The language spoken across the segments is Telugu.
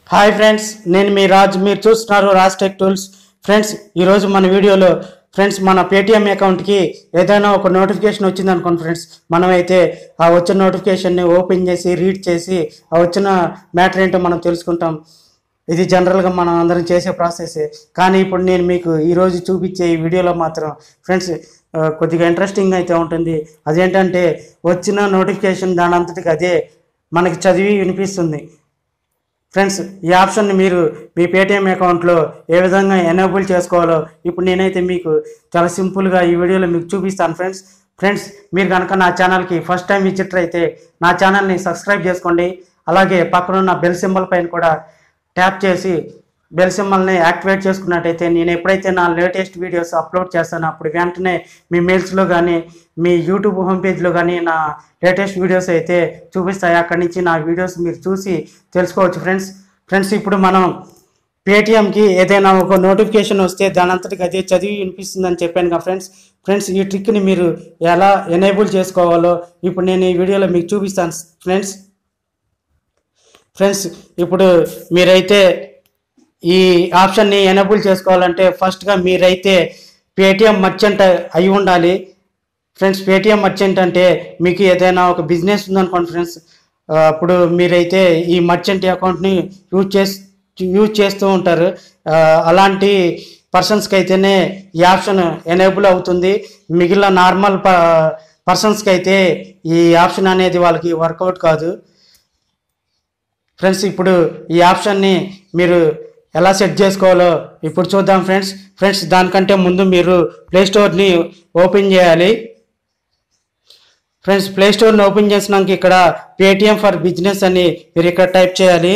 హాయ్ ఫ్రెండ్స్ నేను మీ రాజ్ మీరు చూస్తున్నారు రాజ్ టెక్ టూల్స్ ఫ్రెండ్స్ ఈరోజు మన వీడియోలో ఫ్రెండ్స్ మన పేటిఎం అకౌంట్కి ఏదైనా ఒక నోటిఫికేషన్ వచ్చింది అనుకోండి ఫ్రెండ్స్ మనమైతే ఆ వచ్చిన నోటిఫికేషన్ని ఓపెన్ చేసి రీడ్ చేసి ఆ వచ్చిన మ్యాటర్ ఏంటో మనం తెలుసుకుంటాం ఇది జనరల్గా మనం అందరం చేసే ప్రాసెసే కానీ ఇప్పుడు నేను మీకు ఈరోజు చూపించే ఈ వీడియోలో మాత్రం ఫ్రెండ్స్ ఆ, కొద్దిగా ఇంట్రెస్టింగ్ అయితే ఉంటుంది అదేంటంటే వచ్చిన నోటిఫికేషన్ దాని అంతటికి అదే మనకి చదివి వినిపిస్తుంది ఫ్రెండ్స్ ఈ ఆప్షన్ని మీరు మీ పేటిఎం అకౌంట్లో ఏ విధంగా ఎనేబుల్ చేసుకోవాలో ఇప్పుడు నేనైతే మీకు చాలా సింపుల్గా ఈ వీడియోలో మీకు చూపిస్తాను ఫ్రెండ్స్ ఫ్రెండ్స్ మీరు కనుక నా ఛానల్కి ఫస్ట్ టైం విజిటర్ అయితే నా ఛానల్ని సబ్స్క్రైబ్ చేసుకోండి అలాగే పక్కనున్న బెల్ సింబల్ పైన కూడా ట్యాప్ చేసి బెల్ సింబల్ని యాక్టివేట్ చేసుకున్నట్టయితే నేను ఎప్పుడైతే నా లేటెస్ట్ వీడియోస్ అప్లోడ్ చేస్తానో అప్పుడు వెంటనే మీ మెయిల్స్లో కానీ మీ యూట్యూబ్ హోమ్ పేజ్లో కానీ నా లేటెస్ట్ వీడియోస్ అయితే చూపిస్తాయి అక్కడి నుంచి నా వీడియోస్ మీరు చూసి తెలుసుకోవచ్చు ఫ్రెండ్స్ ఫ్రెండ్స్ ఇప్పుడు మనం పేటిఎంకి ఏదైనా ఒక నోటిఫికేషన్ వస్తే దాని అంతటికి అదే చదివి వినిపిస్తుందని చెప్పాను కదా ఫ్రెండ్స్ ఫ్రెండ్స్ ఈ ట్రిక్ని మీరు ఎలా ఎనేబుల్ చేసుకోవాలో ఇప్పుడు నేను ఈ వీడియోలో మీకు చూపిస్తాను ఫ్రెండ్స్ ఫ్రెండ్స్ ఇప్పుడు మీరైతే ఈ ఆప్షన్ని ఎనేబుల్ చేసుకోవాలంటే ఫస్ట్గా మీరైతే పేటిఎం మర్చెంట్ అయి ఉండాలి ఫ్రెండ్స్ పేటిఎం మర్చెంట్ అంటే మీకు ఏదైనా ఒక బిజినెస్ ఉందనుకోండి ఫ్రెండ్స్ ఆ, అప్పుడు మీరైతే ఈ మర్చెంట్ అకౌంట్ని యూజ్ చేసి యూజ్ చేస్తూ ఉంటారు ఆ, అలాంటి పర్సన్స్కి అయితేనే ఈ ఆప్షన్ ఎనేబుల్ అవుతుంది మిగిలిన నార్మల్ ప పర్సన్స్కి అయితే ఈ ఆప్షన్ అనేది వాళ్ళకి వర్కౌట్ కాదు ఫ్రెండ్స్ ఇప్పుడు ఈ ఆప్షన్ని మీరు ఎలా సెట్ చేసుకోవాలో ఇప్పుడు చూద్దాం ఫ్రెండ్స్ ఫ్రెండ్స్ దానికంటే ముందు మీరు ప్లే స్టోర్ని ఓపెన్ చేయాలి ఫ్రెండ్స్ ప్లే స్టోర్ని ఓపెన్ చేసినాక ఇక్కడ పేటిఎం ఫర్ బిజినెస్ అని మీరు ఇక్కడ టైప్ చేయాలి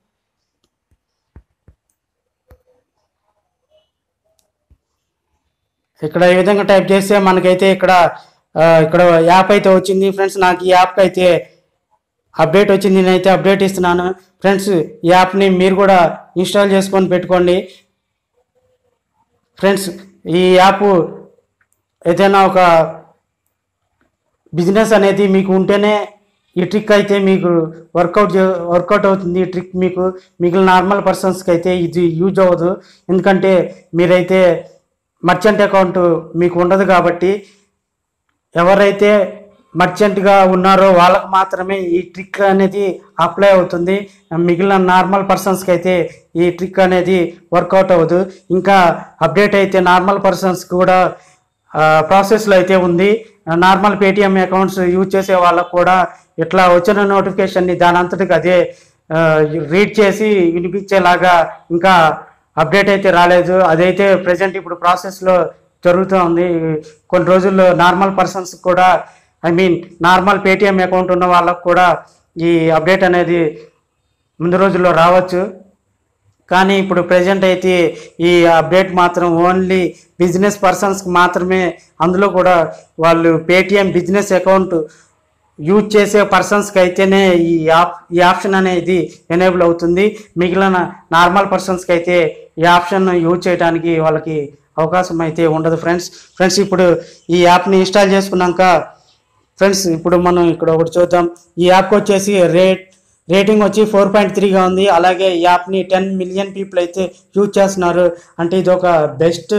ఇక్కడ ఈ విధంగా టైప్ చేస్తే మనకైతే ఇక్కడ ఆ, ఇక్కడ యాప్ అయితే వచ్చింది ఫ్రెండ్స్ నాకు ఈ యాప్కి అయితే అప్డేట్ వచ్చింది నేనైతే అప్డేట్ ఇస్తున్నాను ఫ్రెండ్స్ ఈ యాప్ని మీరు కూడా ఇన్స్టాల్ చేసుకొని పెట్టుకోండి ఫ్రెండ్స్ ఈ యాప్ ఏదైనా ఒక బిజినెస్ అనేది మీకు ఉంటేనే ఈ ట్రిక్ అయితే మీకు వర్కౌట్ వర్కౌట్ అవుతుంది ఈ ట్రిక్ మీకు మిగిలిన నార్మల్ పర్సన్స్కి అయితే ఇది యూజ్ అవ్వదు ఎందుకంటే మీరైతే మర్చెంట్ అకౌంట్ మీకు ఉండదు కాబట్టి ఎవరైతే మర్చెంట్గా ఉన్నారో వాళ్ళకి మాత్రమే ఈ ట్రిక్ అనేది అప్లై అవుతుంది మిగిలిన నార్మల్ పర్సన్స్కి అయితే ఈ ట్రిక్ అనేది వర్కౌట్ అవ్వదు ఇంకా అప్డేట్ అయితే నార్మల్ పర్సన్స్ కూడా ప్రాసెస్లో అయితే ఉంది నార్మల్ పేటిఎం అకౌంట్స్ యూజ్ చేసే వాళ్ళకు కూడా ఇట్లా వచ్చిన నోటిఫికేషన్ని దాని అంతటికి అదే రీడ్ చేసి వినిపించేలాగా ఇంకా అప్డేట్ అయితే రాలేదు అదైతే ప్రజెంట్ ఇప్పుడు ప్రాసెస్లో జరుగుతూ ఉంది కొన్ని రోజుల్లో నార్మల్ పర్సన్స్ కూడా I mean normal Paytm account ఉన్న వాళ్ళకు కూడా ఈ అప్డేట్ అనేది ముందు రోజుల్లో రావచ్చు కానీ ఇప్పుడు ప్రజెంట్ అయితే ఈ అప్డేట్ మాత్రం ఓన్లీ బిజినెస్ పర్సన్స్కి మాత్రమే అందులో కూడా వాళ్ళు పేటిఎం బిజినెస్ అకౌంట్ యూజ్ చేసే పర్సన్స్కి అయితేనే ఈ యాప్ ఈ ఆప్షన్ అనేది ఎనేబుల్ అవుతుంది మిగిలిన నార్మల్ పర్సన్స్కి అయితే ఈ ఆప్షన్ యూజ్ చేయడానికి వాళ్ళకి అవకాశం అయితే ఉండదు ఫ్రెండ్స్ ఫ్రెండ్స్ ఇప్పుడు ఈ యాప్ని ఇన్స్టాల్ చేసుకున్నాక ఫ్రెండ్స్ ఇప్పుడు మనం ఇక్కడ ఒకటి చూద్దాం ఈ యాప్కి వచ్చేసి రేట్ రేటింగ్ వచ్చి ఫోర్ పాయింట్ త్రీగా ఉంది అలాగే ఈ యాప్ని టెన్ మిలియన్ పీపుల్ అయితే యూజ్ చేస్తున్నారు అంటే ఇది ఒక బెస్ట్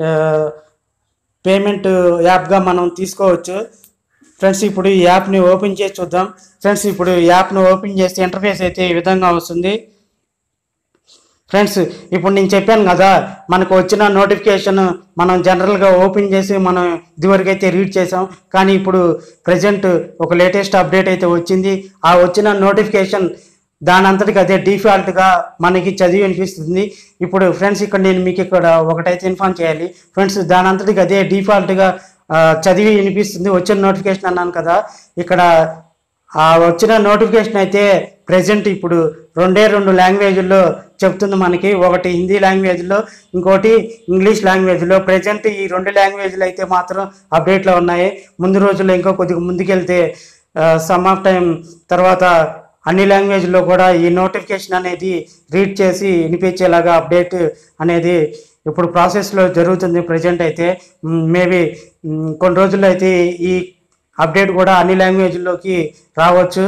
పేమెంట్ యాప్గా మనం తీసుకోవచ్చు ఫ్రెండ్స్ ఇప్పుడు ఈ యాప్ని ఓపెన్ చేసి చూద్దాం ఫ్రెండ్స్ ఇప్పుడు ఈ యాప్ని ఓపెన్ చేస్తే ఇంటర్ఫేస్ అయితే ఈ విధంగా వస్తుంది ఫ్రెండ్స్ ఇప్పుడు నేను చెప్పాను కదా మనకు వచ్చిన నోటిఫికేషన్ మనం జనరల్గా ఓపెన్ చేసి మనం ఇదివరకు అయితే రీడ్ చేసాం కానీ ఇప్పుడు ప్రజెంట్ ఒక లేటెస్ట్ అప్డేట్ అయితే వచ్చింది ఆ వచ్చిన నోటిఫికేషన్ దాని అంతటికి అదే డిఫాల్ట్గా మనకి చదివి వినిపిస్తుంది ఇప్పుడు ఫ్రెండ్స్ ఇక్కడ నేను మీకు ఇక్కడ ఒకటైతే ఇన్ఫార్మ్ చేయాలి ఫ్రెండ్స్ దాని అంతటికి అదే డిఫాల్ట్గా చదివి వినిపిస్తుంది వచ్చిన నోటిఫికేషన్ అన్నాను కదా ఇక్కడ ఆ వచ్చిన నోటిఫికేషన్ అయితే ప్రజెంట్ ఇప్పుడు రెండే రెండు లాంగ్వేజ్లో చెప్తుంది మనకి ఒకటి హిందీ లాంగ్వేజ్లో ఇంకోటి ఇంగ్లీష్ లాంగ్వేజ్లో ప్రజెంట్ ఈ రెండు లాంగ్వేజ్లు అయితే మాత్రం అప్డేట్లో ఉన్నాయి ముందు రోజుల్లో ఇంకో కొద్దిగా ముందుకెళ్తే సమ్ ఆఫ్ టైం తర్వాత అన్ని లాంగ్వేజ్లో కూడా ఈ నోటిఫికేషన్ అనేది రీడ్ చేసి వినిపించేలాగా అప్డేట్ అనేది ఇప్పుడు ప్రాసెస్లో జరుగుతుంది ప్రజెంట్ అయితే మేబీ కొన్ని రోజుల్లో అయితే ఈ అప్డేట్ కూడా అన్ని లాంగ్వేజ్లోకి రావచ్చు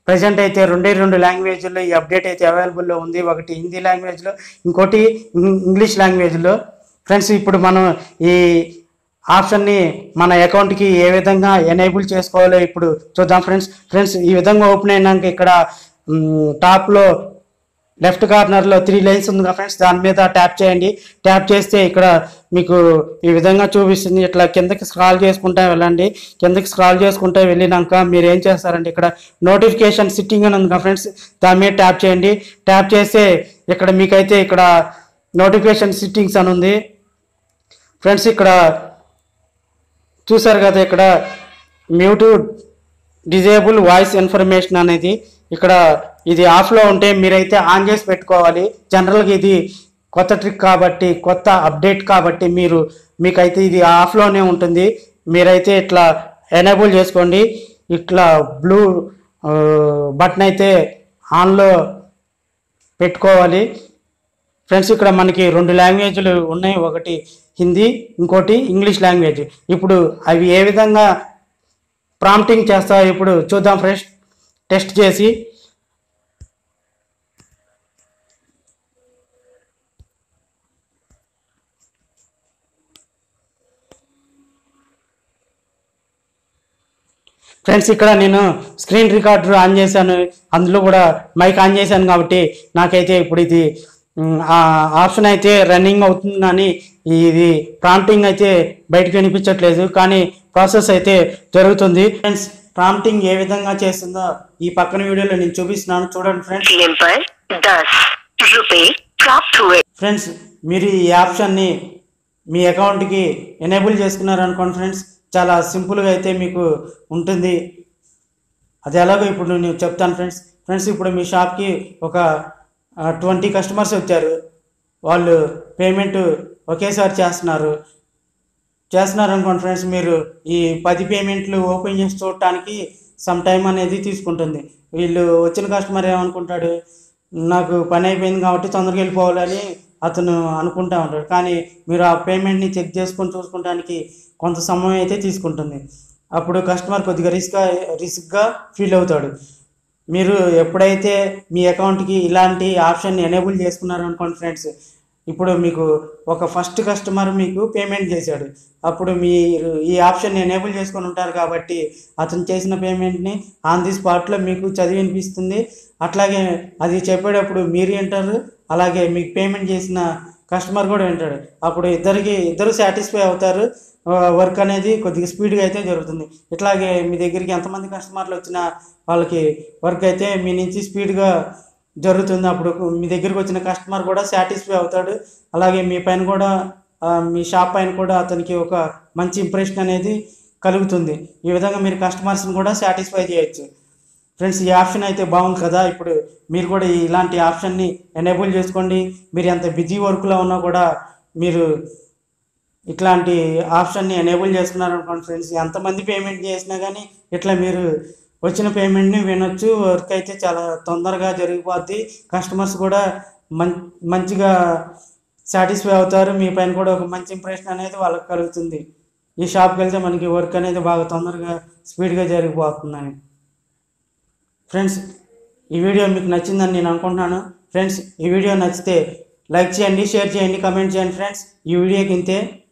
ప్రజెంట్ అయితే రెండే రెండు లాంగ్వేజ్లో ఈ అప్డేట్ అయితే అవైలబుల్లో ఉంది ఒకటి హిందీ లాంగ్వేజ్లో ఇంకోటి ఇం- ఇంగ్లీష్ లాంగ్వేజ్లో ఫ్రెండ్స్ ఇప్పుడు మనం ఈ ఆప్షన్ని మన అకౌంట్కి ఏ విధంగా ఎనేబుల్ చేసుకోవాలో ఇప్పుడు చూద్దాం ఫ్రెండ్స్ ఫ్రెండ్స్ ఈ విధంగా ఓపెన్ అయినాక ఇక్కడ మ్, టాప్లో లెఫ్ట్ కార్నర్లో త్రీ లైన్స్ ఉంది కదా ఫ్రెండ్స్ దాని మీద ట్యాప్ చేయండి ట్యాప్ చేస్తే ఇక్కడ మీకు ఈ విధంగా చూపిస్తుంది ఇట్లా కిందకి స్క్రాల్ చేసుకుంటా వెళ్ళండి కిందకి స్క్రాల్ చేసుకుంటా వెళ్ళినాక మీరు ఏం చేస్తారంటే ఇక్కడ నోటిఫికేషన్ సిట్టింగ్ అని ఉంది కదా ఫ్రెండ్స్ దాని మీద ట్యాప్ చేయండి ట్యాప్ చేస్తే ఇక్కడ మీకైతే ఇక్కడ నోటిఫికేషన్ సిట్టింగ్స్ అని ఉంది ఫ్రెండ్స్ ఇక్కడ చూసారు కదా ఇక్కడ మ్యూట్ డిజేబుల్ వాయిస్ ఇన్ఫర్మేషన్ అనేది ఇక్కడ ఇది ఆఫ్లో ఉంటే మీరైతే ఆన్ చేసి పెట్టుకోవాలి జనరల్గా ఇది కొత్త ట్రిక్ కాబట్టి కొత్త అప్డేట్ కాబట్టి మీరు మీకైతే ఇది ఆఫ్లోనే ఉంటుంది మీరైతే ఇట్లా ఎనేబుల్ చేసుకోండి ఇట్లా బ్లూ బటన్ అయితే ఆన్లో పెట్టుకోవాలి ఫ్రెండ్స్ ఇక్కడ మనకి రెండు లాంగ్వేజ్లు ఉన్నాయి ఒకటి హిందీ ఇంకోటి ఇంగ్లీష్ లాంగ్వేజ్ ఇప్పుడు అవి ఏ విధంగా ప్రాంప్టింగ్ చేస్తాయో ఇప్పుడు చూద్దాం ఫ్రెండ్స్ టెస్ట్ చేసి ఫ్రెండ్స్ ఇక్కడ నేను స్క్రీన్ రికార్డర్ ఆన్ చేశాను అందులో కూడా మైక్ ఆన్ చేశాను కాబట్టి నాకైతే ఇప్పుడు ఇది మ్, ఆ ఆప్షన్ అయితే రన్నింగ్ అవుతుంది కానీ ఇది ప్రాంప్టింగ్ అయితే బయటకు వినిపించట్లేదు కానీ ప్రాసెస్ అయితే జరుగుతుంది ఫ్రెండ్స్ ప్రాంప్టింగ్ ఏ విధంగా చేస్తుందో ఈ పక్కన వీడియోలో నేను చూపిస్తున్నాను చూడండి ఫ్రెండ్స్ पेटीएम पर दस रुपए प्राप्त हुए ఫ్రెండ్స్ మీరు ఈ ఆప్షన్ని మీ అకౌంట్కి ఎనేబుల్ చేసుకున్నారు అనుకోండి ఫ్రెండ్స్ చాలా సింపుల్గా అయితే మీకు ఉంటుంది అది ఎలాగో ఇప్పుడు నేను చెప్తాను ఫ్రెండ్స్ ఫ్రెండ్స్ ఇప్పుడు మీ షాప్కి ఒక ట్వంటీ కస్టమర్స్ వచ్చారు వాళ్ళు పేమెంట్ ఒకేసారి చేస్తున్నారు చేస్తున్నారు అనుకోండి ఫ్రెండ్స్ మీరు ఈ పది పేమెంట్లు ఓపెన్ చేసి చూడటానికి సమ్ టైం అనేది తీసుకుంటుంది వీళ్ళు వచ్చిన కస్టమర్ ఏమనుకుంటాడు నాకు పని అయిపోయింది కాబట్టి తొందరగా వెళ్ళిపోవాలని అతను అనుకుంటా ఉంటాడు కానీ మీరు ఆ పేమెంట్ని చెక్ చేసుకొని చూసుకోవడానికి కొంత సమయం అయితే తీసుకుంటుంది అప్పుడు కస్టమర్ కొద్దిగా రిస్క్ రిస్క్గా ఫీల్ అవుతాడు మీరు ఎప్పుడైతే మీ అకౌంట్కి ఇలాంటి ఆప్షన్ ఎనేబుల్ చేసుకున్నారు అనుకోండి ఫ్రెండ్స్ ఇప్పుడు మీకు ఒక ఫస్ట్ కస్టమర్ మీకు పేమెంట్ చేశాడు అప్పుడు మీరు ఈ ఆప్షన్ ఎనేబుల్ చేసుకొని ఉంటారు కాబట్టి అతను చేసిన పేమెంట్ని ఆన్ ది స్పాట్లో మీకు చదివి వినిపిస్తుంది అట్లాగే అది చెప్పేటప్పుడు మీరు వింటారు అలాగే మీకు పేమెంట్ చేసిన కస్టమర్ కూడా వింటాడు అప్పుడు ఇద్దరికి ఇద్దరు సాటిస్ఫై అవుతారు వర్క్ అనేది కొద్దిగా స్పీడ్గా అయితే జరుగుతుంది ఇట్లాగే మీ దగ్గరికి ఎంతమంది కస్టమర్లు వచ్చినా వాళ్ళకి వర్క్ అయితే మీ నుంచి స్పీడ్గా జరుగుతుంది అప్పుడు మీ దగ్గరికి వచ్చిన కస్టమర్ కూడా సాటిస్ఫై అవుతాడు అలాగే మీ పైన కూడా ఆ, మీ షాప్ పైన కూడా అతనికి ఒక మంచి ఇంప్రెషన్ అనేది కలుగుతుంది ఈ విధంగా మీరు కస్టమర్స్ని కూడా సాటిస్ఫై చేయొచ్చు ఫ్రెండ్స్ ఈ ఆప్షన్ అయితే బాగుంది కదా ఇప్పుడు మీరు కూడా ఇలాంటి ఆప్షన్ని ఎనేబుల్ చేసుకోండి మీరు ఎంత బిజీ వర్క్లో ఉన్నా కూడా మీరు ఇట్లాంటి ఆప్షన్ని ఎనేబుల్ చేసుకున్నారు అనుకోండి ఫ్రెండ్స్ ఎంతమంది పేమెంట్ చేసినా కానీ ఇట్లా మీరు వచ్చిన పేమెంట్ని వినొచ్చు వర్క్ అయితే చాలా తొందరగా జరిగిపోద్ది కస్టమర్స్ కూడా మం మంచిగా సాటిస్ఫై అవుతారు మీ పైన కూడా ఒక మంచి ఇంప్రెషన్ అనేది వాళ్ళకి కలుగుతుంది ఈ షాప్కి వెళ్తే మనకి వర్క్ అనేది బాగా తొందరగా స్పీడ్గా జరిగిపోతుందని ఫ్రెండ్స్ ఈ వీడియో మీకు నచ్చిందని నేను అనుకుంటున్నాను ఫ్రెండ్స్ ఈ వీడియో నచ్చితే లైక్ చేయండి షేర్ చేయండి కమెంట్ చేయండి ఫ్రెండ్స్ ఈ వీడియోకి ఇంతే